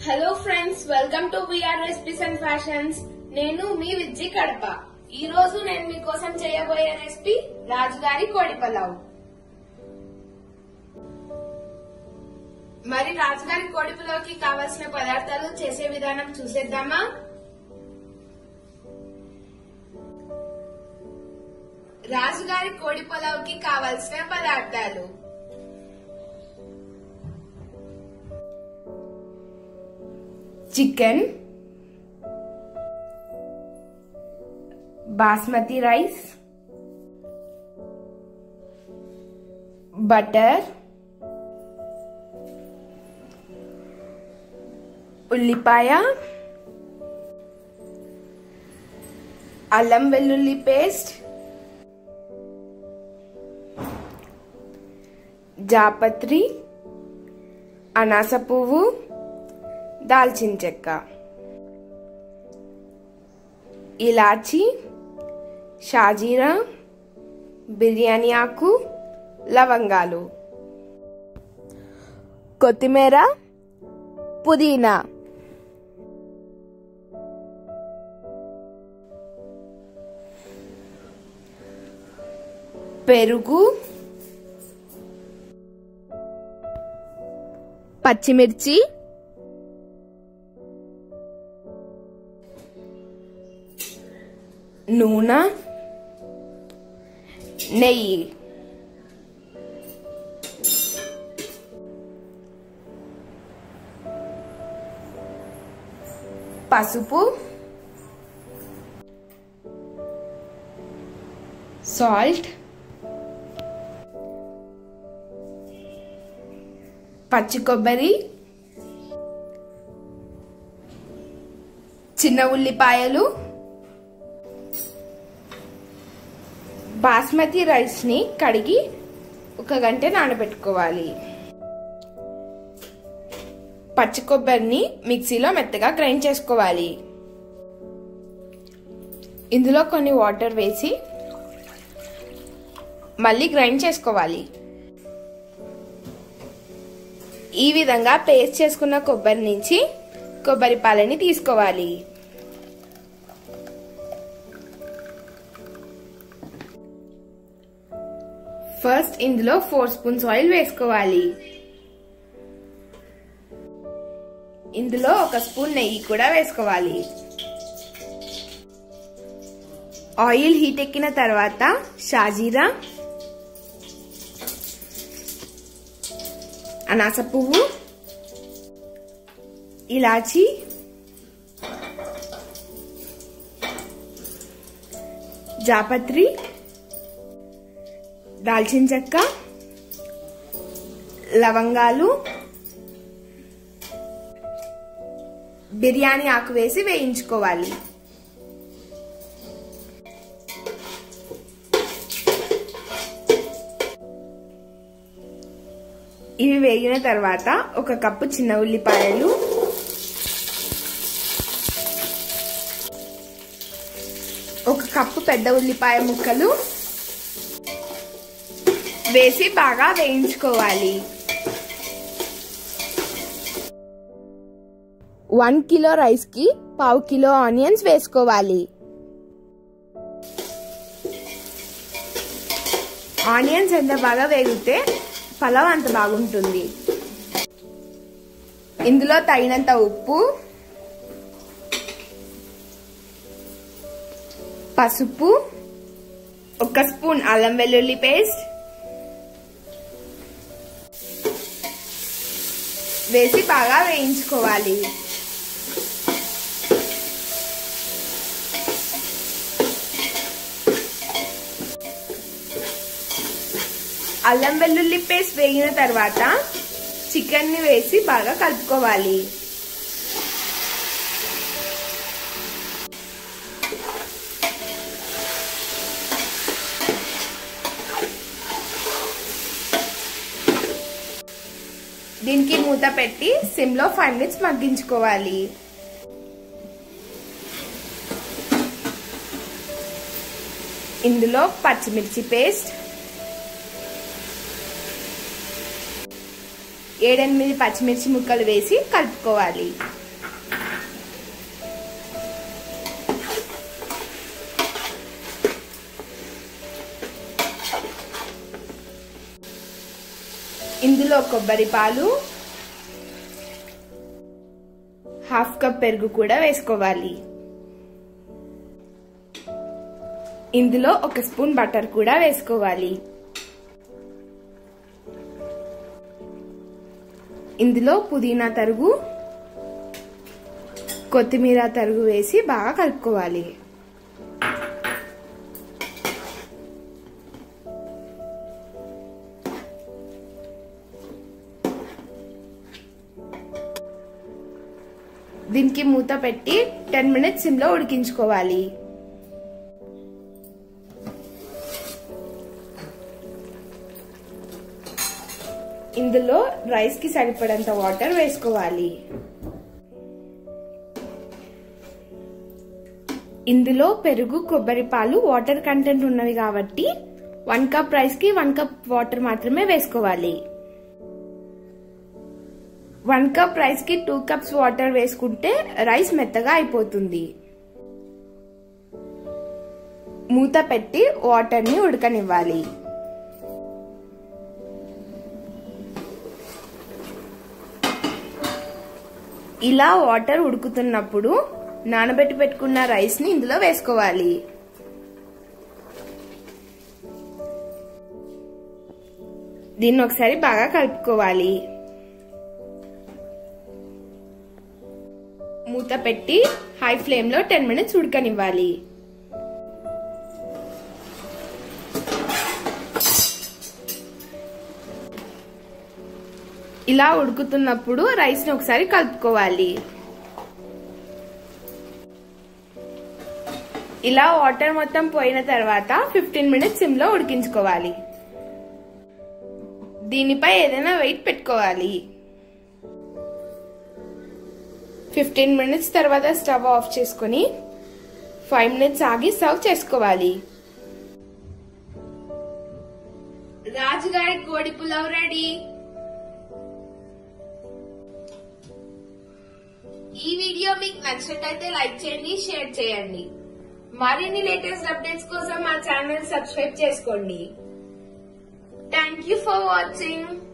hello friends welcome to V R recipes and fashions నేను మీ విజ్జి కడప ఈ రోజు నేను మీకోసం చేయబోయే రెసిపీ రాజుగారి కోడి పలావ్ మరి రాజుగారి కోడి పులావ్కి కావలసిన పదార్థాలు చేసే విధానం చూసేద్దామా రాజుగారి కోడి పులావ్కి కావలసిన పదార్థాలు చికెన్ బాస్మతి రైస్ బటర్ ఉల్లిపాయ అల్లం వెల్లుల్లి పేస్ట్ జాపత్రి అనాస పువ్వు దాల్చిన చెక్క ఇలాచి షాజీరా బిర్యానీ ఆకు లవంగాలు కొత్తిమీర పుదీనా పెరుగు పచ్చిమిర్చి నూనె నెయ్యి పసుపు సాల్ట్ పచ్చి కొబ్బరి చిన్న ఉల్లిపాయలు బాస్మతి రైస్ని కడిగి ఒక గంట నానబెట్టుకోవాలి పచ్చి కొబ్బరిని మిక్సీలో మెత్తగా గ్రైండ్ చేసుకోవాలి ఇందులో కొన్ని వాటర్ వేసి మళ్ళీ గ్రైండ్ చేసుకోవాలి ఈ విధంగా పేస్ట్ చేసుకున్న కొబ్బరి నుంచి కొబ్బరి పాలని తీసుకోవాలి ఫస్ట్ ఇందులో ఫోర్ స్పూన్స్ ఆయిల్ వేసుకోవాలి ఇందులో ఒక స్పూన్ నెయ్యి కూడా వేసుకోవాలి ఆయిల్ హీట్ ఎక్కిన తర్వాత షాజీరా అనాస పువ్వు ఇలాచి జాపత్రి దాల్చిన చెక్క లవంగాలు బిర్యానీ ఆకు వేసి వేయించుకోవాలి ఇవి వేగిన తర్వాత ఒక కప్పు చిన్న ఉల్లిపాయలు ఒక కప్పు పెద్ద ఉల్లిపాయ ముక్కలు వేసి బాగా వేయించుకోవాలి వన్ కిలో రైస్ కి పావు కిలో ఆనియన్స్ వేసుకోవాలి ఆనియన్స్ ఎంత బాగా వేగితే పలావ్ అంత బాగుంటుంది ఇందులో తగినంత ఉప్పు పసుపు ఒక స్పూన్ అల్లం వెల్లుల్లి పేస్ట్ వేసి బాగా వేయించుకోవాలి అల్లం వెల్లుల్లి పేస్ట్ వేగిన తర్వాత చికెన్ ని వేసి బాగా కలుపుకోవాలి దీనికి మూత పెట్టి సిమ్లో ఫైవ్ మినిట్స్ మగ్గించుకోవాలి ఇందులో పచ్చిమిర్చి పేస్ట్ ఏడెనిమిది పచ్చిమిర్చి ముక్కలు వేసి కలుపుకోవాలి ఇందులో కొబ్బరి పాలు హాఫ్ కప్ పెరుగు కూడా వేసుకోవాలి ఇందులో ఒక స్పూన్ బటర్ కూడా వేసుకోవాలి ఇందులో పుదీనా తరుగు కొత్తిమీర తరుగు వేసి బాగా కలుపుకోవాలి దీనికి మూత పెట్టి టెన్ మినిట్స్ సిమ్లో ఉడికించుకోవాలి ఇందులో రైస్ కి సరిపడంత వాటర్ వేసుకోవాలి ఇందులో పెరుగు కొబ్బరి పాలు వాటర్ కంటెంట్ ఉన్నవి కాబట్టి వన్ కప్ రైస్ కి వన్ కప్ వాటర్ మాత్రమే వేసుకోవాలి వన్ కప్ రైస్ కి టూ కప్స్ వాటర్ వేసుకుంటే రైస్ మెత్తగా అయిపోతుంది మూత పెట్టి వాటర్ ని ఉడకనివ్వాలి ఇలా వాటర్ ఉడుకుతున్నప్పుడు నానబెట్టి పెట్టుకున్న రైస్ ని ఇందులో వేసుకోవాలి దీన్ని ఒకసారి బాగా కలుపుకోవాలి మూత పెట్టి హై ఫ్లేమ్ లో టెన్ మినిట్స్ ఉడకనివ్వాలి ఇలా ఉడుకుతున్నప్పుడు రైస్ ని ఒకసారి కలుపుకోవాలి ఇలా వాటర్ మొత్తం పోయిన తర్వాత ఫిఫ్టీన్ మినిట్స్ సిమ్ లో ఉడికించుకోవాలి దీనిపై ఏదైనా వెయిట్ పెట్టుకోవాలి ఫిఫ్టీన్ మినిట్స్ తర్వాత స్టవ్ ఆఫ్ చేసుకుని ఫైవ్ మినిట్స్ ఆగి సర్వ్ చేసుకోవాలి రాజుగారి కోడి పులావ్ రెడీ ఈ వీడియో మీకు నచ్చినట్టయితే లైక్ చేయండి షేర్ చేయండి మరిన్ని లేటెస్ట్ అప్డేట్స్ కోసం మా ఛానల్ సబ్స్క్రైబ్ చేసుకోండి థ్యాంక్ యూ ఫర్ వాచింగ్